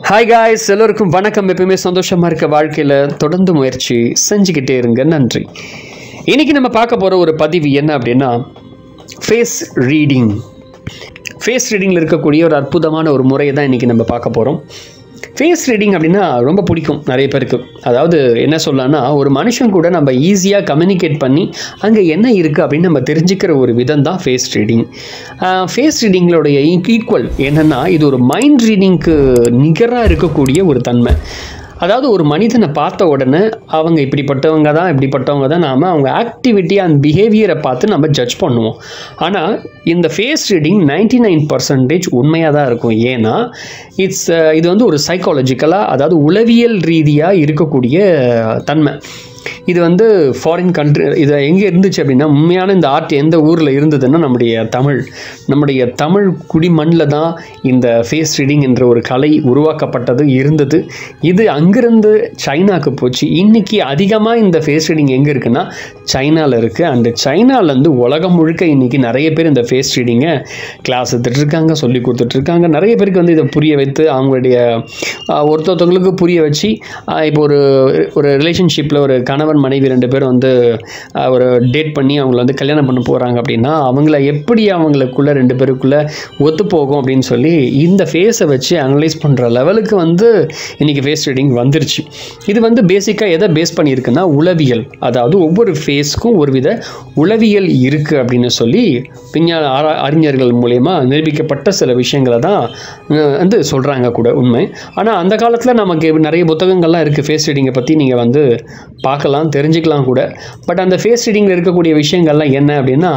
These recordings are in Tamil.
ஹாய் காய்ஸ் எல்லோருக்கும் வணக்கம் எப்பவுமே சந்தோஷமா இருக்க வாழ்க்கையில் தொடர்ந்து முயற்சி செஞ்சுக்கிட்டே இருங்க நன்றி இன்னைக்கு நம்ம பார்க்க போகிற ஒரு பதிவு என்ன அப்படின்னா ஃபேஸ் ரீடிங் ஃபேஸ் ரீடிங்கில் இருக்கக்கூடிய ஒரு அற்புதமான ஒரு முறையை தான் இன்றைக்கி நம்ம பார்க்க போகிறோம் ஃபேஸ் ரீடிங் அப்படின்னா ரொம்ப பிடிக்கும் நிறைய பேருக்கு அதாவது என்ன சொல்லலாம்னா ஒரு மனுஷன் கூட நம்ம ஈஸியாக கம்யூனிகேட் பண்ணி அங்கே என்ன இருக்குது அப்படின்னு நம்ம தெரிஞ்சுக்கிற ஒரு விதம் தான் ஃபேஸ் ரீடிங் ஃபேஸ் ரீடிங்களோடைய ஈக்குவல் என்னென்னா இது ஒரு மைண்ட் ரீடிங்க்கு நிகராக இருக்கக்கூடிய ஒரு தன்மை அதாவது ஒரு மனிதனை பார்த்த உடனே அவங்க இப்படிப்பட்டவங்க தான் இப்படிப்பட்டவங்க தான் நாம் அவங்க ஆக்டிவிட்டி அண்ட் பிஹேவியரை பார்த்து நம்ம ஜட்ஜ் பண்ணுவோம் ஆனால் இந்த face reading ninety nine percentage உண்மையாக தான் இருக்கும் ஏன்னா இட்ஸ் இது வந்து ஒரு சைக்காலஜிக்கலாக அதாவது உளவியல் ரீதியாக இருக்கக்கூடிய தன்மை இது வந்து ஃபாரின் கண்ட்ரி இது எங்கே இருந்துச்சு அப்படின்னா உண்மையான இந்த ஆர்ட் எந்த ஊரில் இருந்ததுன்னா நம்முடைய தமிழ் நம்முடைய தமிழ் குடிமண்ணில் தான் இந்த ஃபேஸ் ரீடிங் என்ற ஒரு கலை உருவாக்கப்பட்டது இருந்தது இது அங்கிருந்து சைனாக்கு போச்சு இன்றைக்கி அதிகமாக இந்த ஃபேஸ் ரீடிங் எங்கே இருக்குன்னா சைனாவில் இருக்குது அண்டு சைனாலேருந்து உலகம் முழுக்க இன்றைக்கி நிறைய பேர் இந்த ஃபேஸ் ரீடிங்கை கிளாஸ் எடுத்துகிட்ருக்காங்க சொல்லி கொடுத்துட்ருக்காங்க நிறைய பேருக்கு வந்து இதை புரிய வைத்து அவங்களுடைய ஆஹ், ஒருத்தொருத்தவங்களுக்கு புரிய வச்சு ஆஹ், இப்போ ஒரு ஒரு ரிலேஷன்ஷிப்பில் ஒரு கணவன் மனைவி ரெண்டு பேரும் வந்து ஆஹ், ஒரு டேட் பண்ணி அவங்கள வந்து கல்யாணம் பண்ண போகிறாங்க அப்படின்னா அவங்கள எப்படி அவங்களுக்குள்ள ரெண்டு பேருக்குள்ளே ஒத்து போகும் அப்படின்னு சொல்லி இந்த ஃபேஸை வச்சு அனலைஸ் பண்ணுற லெவலுக்கு வந்து இன்றைக்கி ஃபேஸ் ரீடிங் வந்துருச்சு இது வந்து பேசிக்காக எதை பேஸ் பண்ணியிருக்குன்னா உளவியல் அதாவது ஒவ்வொரு ஃபேஸ்க்கும் ஒரு வித உளவியல் இருக்குது அப்படின்னு சொல்லி விஞ்ஞான ஆரா அறிஞர்கள் மூலயமா நிரூபிக்கப்பட்ட சில விஷயங்களை தான் அஹ், வந்து சொல்கிறாங்க கூட உண்மை ஆனால் அந்த காலத்தில் நமக்கு நிறைய புத்தகங்கள்லாம் இருக்குது ஃபேஸ் ரீடிங்கை பற்றி நீங்கள் வந்து பார்க்கலாம் தெரிஞ்சுக்கலாம் கூட பட் அந்த ஃபேஸ் ரீடிங்கில் இருக்கக்கூடிய விஷயங்கள்லாம் என்ன அப்படின்னா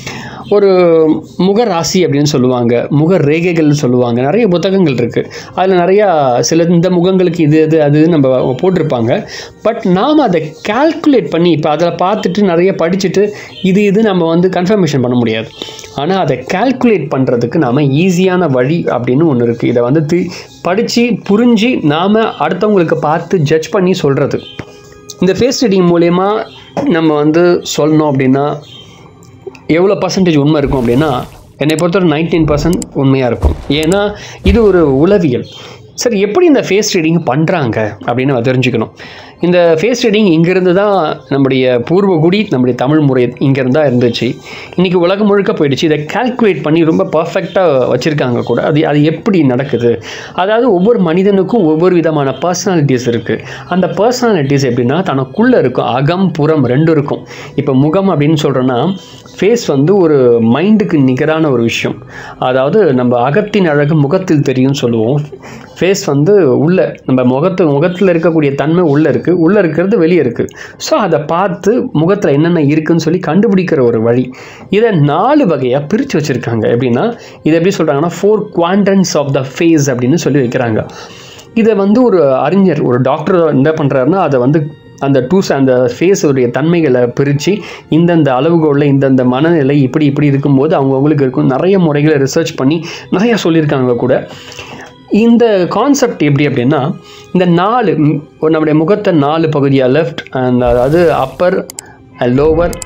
ஒரு முக ராசி அப்படின்னு சொல்லுவாங்க முக ரேகைகள்னு சொல்லுவாங்க நிறைய புத்தகங்கள் இருக்குது அதில் நிறையா சில இந்த முகங்களுக்கு இது இது அது இதுன்னு நம்ம போட்டிருப்பாங்க பட் நாம் அதை கால்குலேட் பண்ணி இப்போ அதில் பார்த்துட்டு நிறைய படிச்சுட்டு இது இது நம்ம வந்து கன்ஃபர்மேஷன் பண்ண முடியாது ஆனால் அதை கால்குலேட் பண்ணுறதுக்கு நாம் ஈஸியான வழி அப்படின்னு ஒன்று இருக்குது இதை வந்து தி படித்து புரிஞ்சு நாம் அடுத்தவங்களுக்கு பார்த்து ஜட்ஜ் பண்ணி சொல்கிறது இந்த ஃபேஸ் ரீடிங் மூலயமா நம்ம வந்து சொல்லணும் அப்படின்னா எவ்வளோ பர்சன்டேஜ் உண்மை இருக்கும் அப்படின்னா என்னை பொறுத்தவரை நைன்டீன் பர்சன்ட் உண்மையாக இருக்கும் ஏன்னா இது ஒரு உளவியல் சரி எப்படி இந்த ஃபேஸ் ரீடிங் பண்ணுறாங்க அப்படின்னு நம்ம தெரிஞ்சுக்கணும் இந்த ஃபேஸ் ரீடிங் இங்கேருந்து தான் நம்முடைய பூர்வகுடி நம்முடைய தமிழ் முறை இங்கேருந்து தான் இருந்துச்சு இன்றைக்கி உலகம் முழுக்க போயிடுச்சு இதை கால்குலேட் பண்ணி ரொம்ப பர்ஃபெக்டாக வச்சுருக்காங்க கூட அது அது எப்படி நடக்குது அதாவது ஒவ்வொரு மனிதனுக்கும் ஒவ்வொரு விதமான பர்சனாலிட்டிஸ் இருக்குது அந்த பர்சனாலிட்டிஸ் எப்படின்னா தனக்குள்ளே இருக்கும் அகம் புறம் ரெண்டும் இருக்கும் இப்போ முகம் அப்படின்னு சொல்கிறோன்னா ஃபேஸ் வந்து ஒரு மைண்டுக்கு நிகரான ஒரு விஷயம் அதாவது நம்ம அகத்தின் அழகு முகத்தில் தெரியும்னு சொல்லுவோம் ஃபேஸ் வந்து உள்ள நம்ம முகத்து முகத்தில் இருக்கக்கூடிய தன்மை உள்ளே இருக்குது உள்ளே இருக்கிறது வெளியே இருக்குது ஸோ அதை பார்த்து முகத்தில் என்னென்ன இருக்குன்னு சொல்லி கண்டுபிடிக்கிற ஒரு வழி இதை நாலு வகையாக பிரித்து வச்சுருக்காங்க எப்படின்னா இதை எப்படி சொல்கிறாங்கன்னா four quadrants of the face அப்படின்னு சொல்லி வைக்கிறாங்க இதை வந்து ஒரு அறிஞர் ஒரு டாக்டர் என்ன பண்ணுறாருன்னா அதை வந்து அந்த டூஸ் அந்த ஃபேஸுடைய தன்மைகளை பிரித்து இந்தந்த அளவுகோலில் இந்தந்த மனநிலை இப்படி இப்படி இருக்கும்போது அவங்கவுங்களுக்கு இருக்கும் நிறைய முறைகளை ரிசர்ச் பண்ணி நிறைய சொல்லியிருக்காங்க கூட இந்த கான்செப்ட் எப்படி அப்படின்னா இந்த நாலு ம், நம்முடைய முகத்தை நாலு பகுதியாக லெஃப்ட் அண்ட் அதாவது அப்பர் லோவர்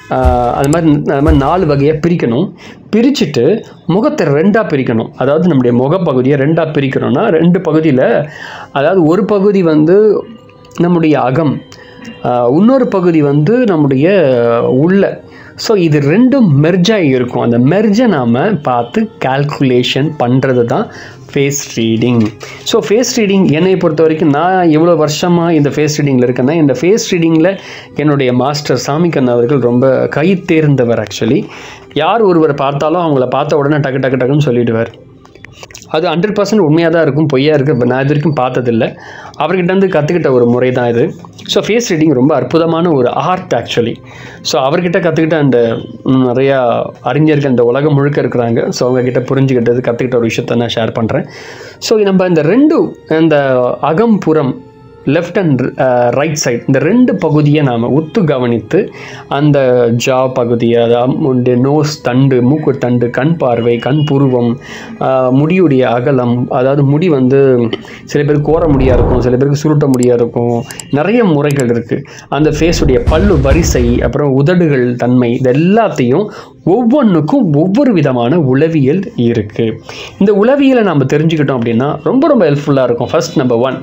அது மாதிரி அது மாதிரி நாலு வகையாக பிரிக்கணும் பிரிச்சுட்டு முகத்தை ரெண்டாக பிரிக்கணும் அதாவது நம்முடைய முகப்பகுதியை ரெண்டாக பிரிக்கணும்னா ரெண்டு பகுதியில் அதாவது ஒரு பகுதி வந்து நம்முடைய அகம் ஆஹ் இன்னொரு பகுதி வந்து நம்முடைய உள்ள ஸோ இது ரெண்டும் மெர்ஜாகி இருக்கும் அந்த மெர்ஜை நாம் பார்த்து கால்குலேஷன் பண்ணுறது தான் face reading so face reading என்னை பொறுத்த வரைக்கும் நான் எவ்வளோ வருஷமாக இந்த ஃபேஸ் ரீடிங்கில் இருக்கேன்னா இந்த ஃபேஸ் ரீடிங்கில் என்னுடைய மாஸ்டர் சாமிக்கண்ணன் அவர்கள் ரொம்ப கை தேர்ந்தவர் ஆக்சுவலி யார் ஒருவரை பார்த்தாலும் அவங்கள பார்த்த உடனே டக்கு டக்கு டக்குன்னு சொல்லிடுவார் அது ஹண்ட்ரட் பர்சன்ட் உண்மையாக தான் இருக்கும் பொய்யா இருக்குது நான் இது வரைக்கும் பார்த்ததில்ல அவர்கிட்ட இருந்து கற்றுக்கிட்ட ஒரு முறை தான் இது ஸோ ஃபேஸ் ரீடிங் ரொம்ப அற்புதமான ஒரு ஆர்ட் ஆக்சுவலி ஸோ அவர்கிட்ட கற்றுக்கிட்ட அந்த ம், நிறையா அறிஞர்கள் இந்த உலகம் முழுக்க இருக்கிறாங்க ஸோ அவங்கக்கிட்ட புரிஞ்சுக்கிட்டது கற்றுக்கிட்ட ஒரு விஷயத்த நான் ஷேர் பண்ணுறேன் ஸோ நம்ம இந்த ரெண்டு இந்த அகம் புறம் லெஃப்ட் அண்ட் ரைட் சைடு இந்த ரெண்டு பகுதியை நாம் உத்து கவனித்து அந்த ஜா பகுதி அதாவது நோஸ் தண்டு மூக்கு தண்டு கண் பார்வை கண் புருவம் ஆஹ், முடியுடைய அகலம் அதாவது முடி வந்து சில பேருக்கு கோர முடியாக இருக்கும் சில பேருக்கு சுருட்ட முடியாக இருக்கும் நிறைய முறைகள் இருக்குது அந்த ஃபேஸுடைய பல்லு வரிசை அப்புறம் உதடுகள் தன்மை இது எல்லாத்தையும் ஒவ்வொன்றுக்கும் ஒவ்வொரு விதமான உளவியல் இருக்குது இந்த உளவியலை நம்ம தெரிஞ்சுக்கிட்டோம் அப்படின்னா ரொம்ப ரொம்ப ஹெல்ப்ஃபுல்லாக இருக்கும் ஃபர்ஸ்ட் நம்பர் ஒன்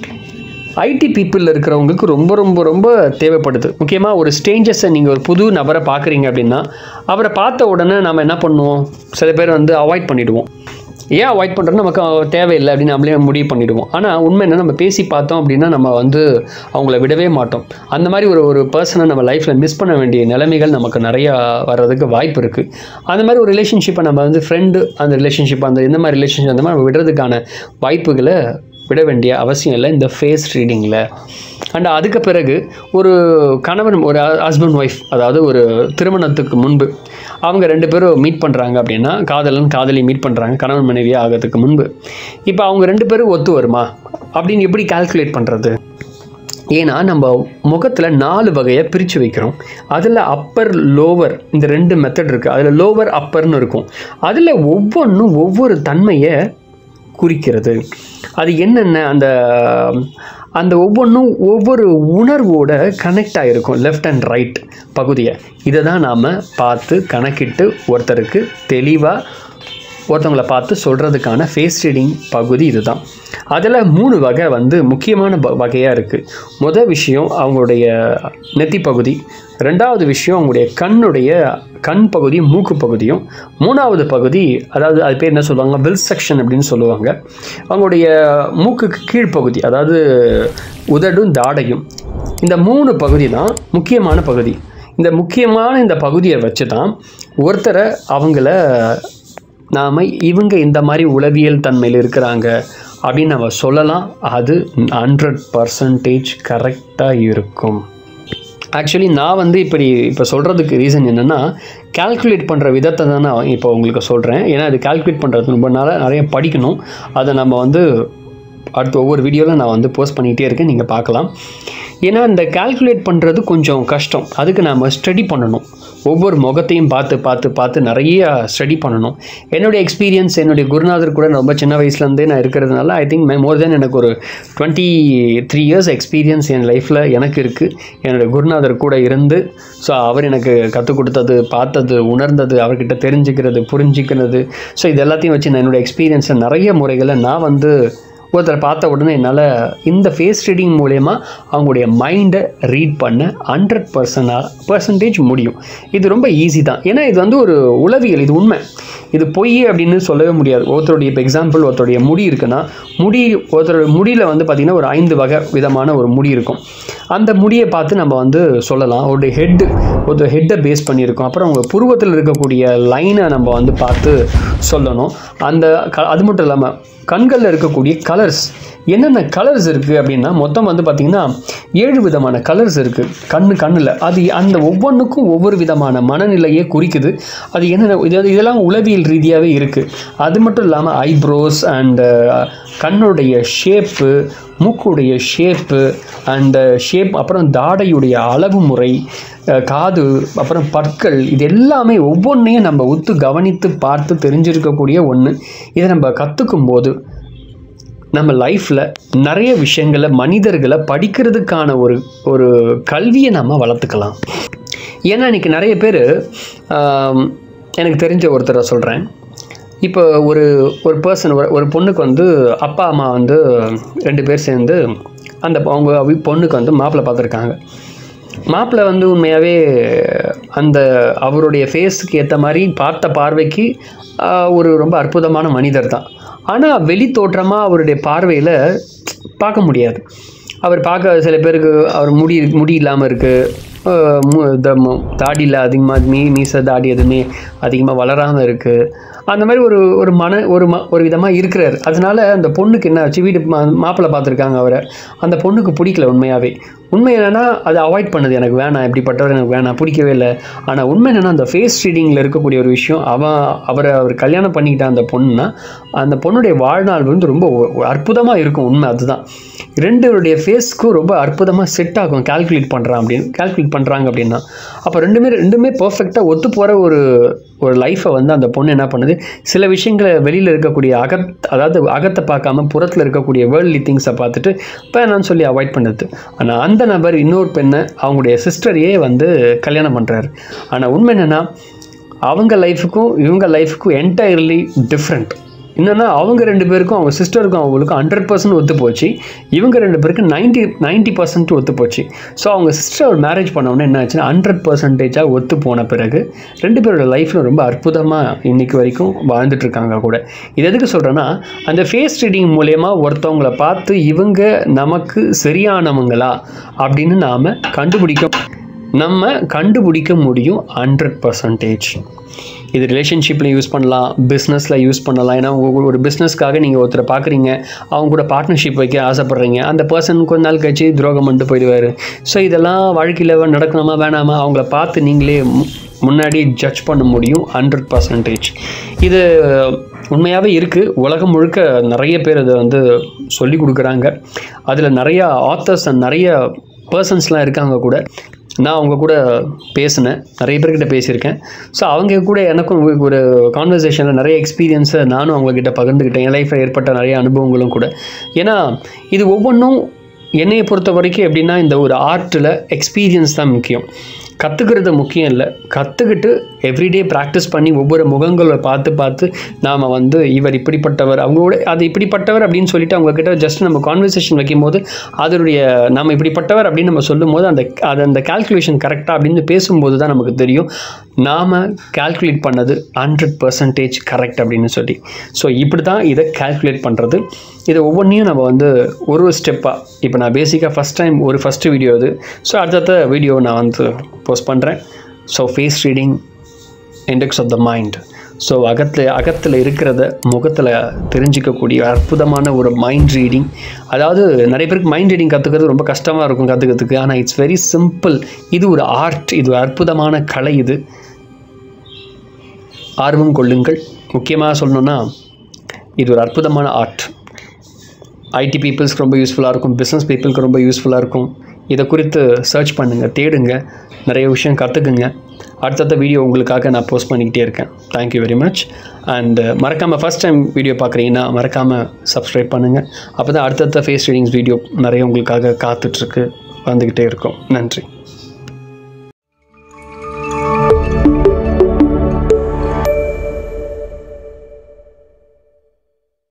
ஐடி பீப்புளில் இருக்கிறவங்களுக்கு ரொம்ப ரொம்ப ரொம்ப தேவைப்படுது முக்கியமாக ஒரு ஸ்டேஞ்சஸை நீங்கள் ஒரு புது நபரை பார்க்குறீங்க அப்படின்னா அவரை பார்த்த உடனே நம்ம என்ன பண்ணுவோம் சில பேர் வந்து அவாய்ட் பண்ணிடுவோம் ஏன் அவாய்ட் பண்ணுறோன்னா நமக்கு தேவையில்லை அப்படின்னு நம்மளே முடிவு பண்ணிடுவோம் ஆனால் உண்மை என்ன நம்ம பேசி பார்த்தோம் அப்படின்னா நம்ம வந்து அவங்கள விடவே மாட்டோம் அந்த மாதிரி ஒரு ஒரு பர்சனை நம்ம லைஃப்பில் மிஸ் பண்ண வேண்டிய நிலைமைகள் நமக்கு நிறையா வர்றதுக்கு வாய்ப்பு இருக்குது அந்த மாதிரி ஒரு ரிலேஷன்ஷிப்பை நம்ம வந்து ஃப்ரெண்டு அந்த ரிலேஷன்ஷிப் அந்த இந்த மாதிரி ரிலேஷன்ஷிப் அந்த மாதிரி விடுறதுக்கான வாய்ப்புகளை விட வேண்டிய அவசியம் இல்லை இந்த ஃபேஸ் ரீடிங்கில் அண்ட் அதுக்கு பிறகு ஒரு கணவன் ஒரு ஹஸ்பண்ட் ஒய்ஃப் அதாவது ஒரு திருமணத்துக்கு முன்பு அவங்க ரெண்டு பேரும் மீட் பண்ணுறாங்க அப்படின்னா காதலன் காதலி மீட் பண்ணுறாங்க கணவன் மனைவி ஆகிறதுக்கு முன்பு இப்போ அவங்க ரெண்டு பேரும் ஒத்து வருமா அப்படின்னு எப்படி கால்குலேட் பண்ணுறது ஏன்னா நம்ம முகத்தில் நாலு வகையை பிரித்து வைக்கிறோம் அதில் அப்பர் லோவர் இந்த ரெண்டு மெத்தட் இருக்குது அதில் லோவர் அப்பர்னு இருக்கும் அதில் ஒவ்வொன்றும் ஒவ்வொரு தன்மையை குறிக்கிறது அது என்னென்ன அந்த அந்த ஒவ்வொன்றும் ஒவ்வொரு உணர்வோட கனெக்ட் ஆகிருக்கும் லெஃப்ட் அண்ட் ரைட் பகுதியை இதை தான் நாம் பார்த்து கணக்கிட்டு ஒருத்தருக்கு தெளிவாக ஒருத்தவங்கள பார்த்து சொல்கிறதுக்கான ஃபேஸ் ரீடிங் பகுதி இதுதான் அதில் மூணு வகை வந்து முக்கியமான ப வகையாக இருக்குது முதல் விஷயம் அவங்களுடைய நெத்தி பகுதி ரெண்டாவது விஷயம் அவங்களுடைய கண்ணுடைய கண் பகுதி மூக்கு பகுதியும் மூணாவது பகுதி அதாவது அது பேர் என்ன சொல்லுவாங்க வில் செக்ஷன் அப்படின்னு சொல்லுவாங்க அவங்களுடைய மூக்குக்கு கீழ்ப்பகுதி அதாவது உதடும் தாடையும் இந்த மூணு பகுதி தான் முக்கியமான பகுதி இந்த முக்கியமான இந்த பகுதியை வச்சு தான் ஒருத்தரை அவங்கள நாம் இவங்க இந்த மாதிரி உளவியல் தன்மையில் இருக்கிறாங்க அப்படின்னு நம்ம சொல்லலாம் அது ஹண்ட்ரட் பர்சன்டேஜ் கரெக்டாக இருக்கும் ஆக்சுவலி நான் வந்து இப்படி இப்போ சொல்கிறதுக்கு ரீசன் என்னென்னா கால்குலேட் பண்ணுற விதத்தை தான் நான் இப்போ உங்களுக்கு சொல்கிறேன் ஏன்னா அது கால்குலேட் பண்ணுறது ரொம்ப நாளாக நிறைய படிக்கணும் அதை நம்ம வந்து அடுத்த ஒவ்வொரு வீடியோவில் நான் வந்து போஸ்ட் பண்ணிகிட்டே இருக்கேன் நீங்கள் பார்க்கலாம் ஏன்னா இந்த கால்குலேட் பண்ணுறது கொஞ்சம் கஷ்டம் அதுக்கு நாம் ஸ்டடி பண்ணணும் ஒவ்வொரு முகத்தையும் பார்த்து பார்த்து பார்த்து நிறைய ஸ்டடி பண்ணணும் என்னுடைய எக்ஸ்பீரியன்ஸ் என்னுடைய குருநாதர் கூட ரொம்ப சின்ன வயசுலேருந்தே நான் இருக்கிறதுனால ஐ திங்க் மோர் தென் எனக்கு ஒரு டுவெண்ட்டி த்ரீ இயர்ஸ் எக்ஸ்பீரியன்ஸ் என் லைஃப்பில் எனக்கு இருக்குது என்னுடைய குருநாதர் கூட இருந்து ஸோ அவர் எனக்கு கற்றுக் கொடுத்தது பார்த்தது உணர்ந்தது அவர்கிட்ட தெரிஞ்சுக்கிறது புரிஞ்சுக்கிறது ஸோ இது எல்லாத்தையும் வச்சு நான் என்னோடய எக்ஸ்பீரியன்ஸை நிறைய முறைகளை நான் வந்து ஒருத்தரை பார்த்த உடனே என்னால் இந்த ஃபேஸ் ரீடிங் மூலயமா அவங்களுடைய மைண்டை ரீட் பண்ண ஹண்ட்ரட் பர்சனாக பர்சன்டேஜ் முடியும் இது ரொம்ப ஈஸி தான் ஏன்னா இது வந்து ஒரு உளவியல் இது உண்மை இது பொய் அப்படின்னு சொல்லவே முடியாது ஒருத்தருடைய இப்போ எக்ஸாம்பிள் ஒருத்தருடைய முடி இருக்குன்னா முடி ஒருத்தருடைய முடியில் வந்து பார்த்திங்கன்னா ஒரு ஐந்து வகை விதமான ஒரு முடி இருக்கும் அந்த முடியை பார்த்து நம்ம வந்து சொல்லலாம் அவருடைய ஹெட்டு ஒரு ஹெட்டை பேஸ் பண்ணியிருக்கோம் அப்புறம் அவங்க புருவத்தில் இருக்கக்கூடிய லைனை நம்ம வந்து பார்த்து சொல்லணும் அந்த க அது மட்டும் இல்லாமல் கண்களில் இருக்கக்கூடிய கலர்ஸ் என்னென்ன கலர்ஸ் இருக்குது அப்படின்னா மொத்தம் வந்து பார்த்திங்கன்னா ஏழு விதமான கலர்ஸ் இருக்குது கண்ணு கண்ணில் அது அந்த ஒவ்வொன்றுக்கும் ஒவ்வொரு விதமான மனநிலையை குறிக்குது அது என்னென்ன இது இதெல்லாம் உளவியல் ரீதியாகவே இருக்குது அது மட்டும் இல்லாமல் ஐப்ரோஸ் அண்டு கண்ணுடைய ஷேப்பு மூக்குடைய ஷேப்பு அண்ட் ஷேப் அப்புறம் தாடையுடைய அளவு முறை அஹ், காது அப்புறம் பற்கள் இது எல்லாமே ஒவ்வொன்றையும் நம்ம ஒத்து கவனித்து பார்த்து தெரிஞ்சிருக்கக்கூடிய ஒன்று இதை நம்ம கற்றுக்கும் போது நம்ம லைஃப்பில் நிறைய விஷயங்களை மனிதர்களை படிக்கிறதுக்கான ஒரு ஒரு கல்வியை நம்ம வளர்த்துக்கலாம் ஏன்னா இன்றைக்கி நிறைய பேர் எனக்கு தெரிஞ்ச ஒருத்தரை சொல்கிறேன் இப்போ ஒரு ஒரு பர்சன் ஒரு ஒரு பொண்ணுக்கு வந்து அப்பா அம்மா வந்து ரெண்டு பேர் சேர்ந்து அந்த அவங்க வி- பொண்ணுக்கு வந்து மாப்பிள்ளை பார்த்துருக்காங்க மாப்பிள்ளை வந்து உண்மையாகவே அந்த அவருடைய ஃபேஸுக்கு ஏற்ற மாதிரி பார்த்த பார்வைக்கு ஆஹ், ஒரு ரொம்ப அற்புதமான மனிதர் தான் ஆனால் வெளி தோற்றமாக அவருடைய பார்வையில் பார்க்க முடியாது அவர் பார்க்க சில பேருக்கு அவர் முடி முடி இல்லாமல் இருக்குது தாடியில் அதிகமாக மீ மீச தாடி எதுவுமே அதிகமாக வளராமல் இருக்குது அந்த மாதிரி ஒரு ஒரு மன ஒரு ம ஒரு விதமாக இருக்கிறார் அதனால அந்த பொண்ணுக்கு என்ன ஆச்சு வீடு மா மாப்பிள்ளை பார்த்துருக்காங்க அவரை அந்த பொண்ணுக்கு பிடிக்கல உண்மையாகவே உண்மை என்னென்னா அதை அவாய்ட் பண்ணுது எனக்கு வேணாம் இப்படிப்பட்டவர் எனக்கு வேணாம் பிடிக்கவே இல்லை ஆனால் உண்மை என்னென்னா அந்த ஃபேஸ் ரீடிங்கில் இருக்கக்கூடிய ஒரு விஷயம் அவன் அவரை அவர் கல்யாணம் பண்ணிக்கிட்ட அந்த பொண்ணுனா அந்த பொண்ணுடைய வாழ்நாள் வந்து ரொம்ப ஒ- அற்புதமாக இருக்கும் உண்மை அதுதான் ரெண்டுடைய ஃபேஸ்க்கும் ரொம்ப அற்புதமாக செட் ஆகும் கால்குலேட் பண்ணுறான் அப்படின்னு கால்குலேட் பண்ணுறாங்க அப்படின்னா அப்போ ரெண்டுமே ரெண்டுமே பர்ஃபெக்டாக ஒத்து போகிற ஒரு ஒரு லைஃப்பை வந்து அந்த பொண்ணு என்ன பண்ணுது சில விஷயங்களை வெளியில் இருக்கக்கூடிய அகத் அதாவது அகத்தை பார்க்காம புறத்தில் இருக்கக்கூடிய வேர்ல்ட்லி திங்ஸை பார்த்துட்டு இப்போ என்னன்னு சொல்லி அவாய்ட் பண்ணுது ஆனால் அந்த நபர் இன்னொரு பெண்ணை அவங்களுடைய சிஸ்டரையே வந்து கல்யாணம் பண்ணுறாரு ஆனால் உண்மை என்னென்னா அவங்க லைஃபுக்கும் இவங்க லைஃபுக்கும் என்டையர்லி டிஃப்ரெண்ட் என்னென்னா அவங்க ரெண்டு பேருக்கும் அவங்க சிஸ்டருக்கும் அவங்களுக்கும் ஹண்ட்ரட் பர்சன்ட் ஒத்து போச்சு இவங்க ரெண்டு பேருக்கு நைன்ட்டி நைன்ட்டி பர்சன்ட் ஒத்து போச்சு ஸோ அவங்க சிஸ்டர் ஒரு மேரேஜ் பண்ண என்ன ஆச்சுன்னா ஹண்ட்ரட் பர்சன்டேஜாக ஒத்து போன பிறகு ரெண்டு பேரோட லைஃப்பில் ரொம்ப அற்புதமாக இன்னைக்கு வரைக்கும் வாழ்ந்துட்டு இருக்காங்க கூட இது எதுக்கு சொல்கிறேன்னா அந்த ஃபேஸ் ரீடிங் மூலயமா ஒருத்தவங்கள பார்த்து இவங்க நமக்கு சரியானவங்களா அப்படின்னு நாம் கண்டுபிடிக்க நம்ம கண்டுபிடிக்க முடியும் ஹண்ட்ரட் பர்சன்டேஜ் இது ரிலேஷன்ஷிப்பில் யூஸ் பண்ணலாம் பிஸ்னஸில் யூஸ் பண்ணலாம் ஏன்னா உங்க ஒரு பிஸ்னஸ்க்காக நீங்கள் ஒருத்தரை பார்க்குறீங்க அவங்க கூட பார்ட்னர்ஷிப் வைக்க ஆசைப்பட்றீங்க அந்த பர்சன் கொஞ்ச நாள் கழிச்சு துரோகம் பண்ணிட்டு போயிடுவார் ஸோ இதெல்லாம் வாழ்க்கையில் நடக்கணுமா வேணாமா அவங்கள பார்த்து நீங்களே மு- முன்னாடி ஜட்ஜ் பண்ண முடியும் ஹண்ட்ரட் பர்சன்டேஜ் இது உண்மையாகவே இருக்குது உலகம் முழுக்க நிறைய பேர் அதை வந்து சொல்லி கொடுக்குறாங்க அதில் நிறையா ஆத்தர்ஸ் அண்ட் நிறைய பர்சன்ஸ்லாம் இருக்காங்க கூட நான் அவங்க கூட பேசினேன் நிறைய பேர்கிட்ட பேசியிருக்கேன் ஸோ அவங்க கூட எனக்கும் ஒரு- ஒரு கான்வர்சேஷனில் நிறைய எக்ஸ்பீரியன்ஸை நானும் அவங்கக்கிட்ட பகிர்ந்துக்கிட்டேன் என் லைஃப்பில் ஏற்பட்ட நிறைய அனுபவங்களும் கூட ஏன்னா இது ஒவ்வொன்றும் என்னையை பொறுத்த வரைக்கும் எப்படின்னா இந்த ஒரு ஆர்ட்டில் எக்ஸ்பீரியன்ஸ் தான் முக்கியம் கற்றுக்கிறது முக்கியம் இல்லை கற்றுக்கிட்டு எவ்ரிடே ப்ராக்டிஸ் பண்ணி ஒவ்வொரு முகங்களை பார்த்து பார்த்து நாம் வந்து இவர் இப்படிப்பட்டவர் அவங்களோட அது இப்படிப்பட்டவர் அப்படின்னு சொல்லிட்டு அவங்க கிட்ட ஜஸ்ட் நம்ம கான்வர்சேஷன் வைக்கும்போது அதனுடைய நம்ம இப்படிப்பட்டவர் அப்படின்னு நம்ம சொல்லும்போது அந்த அது அந்த கால்குலேஷன் கரெக்டாக அப்படின்னு பேசும்போது தான் நமக்கு தெரியும் நாம் கால்குலேட் பண்ணது ஹண்ட்ரட் பர்சன்டேஜ் கரெக்ட் அப்படின்னு சொல்லி ஸோ இப்படி தான் இதை கால்குலேட் பண்ணுறது இதை ஒவ்வொன்றையும் நம்ம வந்து ஒரு ஒரு ஸ்டெப்பாக இப்போ நான் பேசிக்காக ஃபஸ்ட் டைம் ஒரு ஃபஸ்ட்டு வீடியோ இது ஸோ அடுத்தடுத்த வீடியோ நான் வந்து போஸ்ட் பண்ணுறேன் so face reading index of the mind so அகத்தில் அகத்தில் இருக்கிறத முகத்தில் தெரிஞ்சிக்கக்கூடிய அற்புதமான ஒரு மைண்ட் ரீடிங் அதாவது நிறைய பேருக்கு மைண்ட் ரீடிங் கற்றுக்கிறது ரொம்ப கஷ்டமாக இருக்கும் கற்றுக்கிறதுக்கு ஆனால் இட்ஸ் வெரி சிம்பிள் இது ஒரு ஆர்ட் இது ஒரு அற்புதமான கலை இது ஆர்வம் கொள்ளுங்கள் முக்கியமாக சொல்லணுன்னா இது ஒரு அற்புதமான ஆர்ட் ஐடி பீப்புள்ஸ்க்கு ரொம்ப யூஸ்ஃபுல்லாக இருக்கும் பிஸ்னஸ் பீப்புளுக்கு ரொம்ப யூஸ்ஃபுல்லாக இருக்கும் இதை குறித்து சர்ச் பண்ணுங்கள் தேடுங்க நிறைய விஷயம் கற்றுக்குங்க அடுத்தடுத்த வீடியோ உங்களுக்காக நான் போஸ்ட் பண்ணிக்கிட்டே இருக்கேன் தேங்க்யூ வெரி மச் அண்ட் மறக்காமல் ஃபஸ்ட் டைம் வீடியோ பார்க்குறீங்கன்னா மறக்காமல் சப்ஸ்கிரைப் பண்ணுங்கள் அப்போ தான் அடுத்தடுத்த ஃபேஸ் ரீடிங்ஸ் வீடியோ நிறைய உங்களுக்காக காத்துட்ருக்கு வந்துக்கிட்டே இருக்கும் நன்றி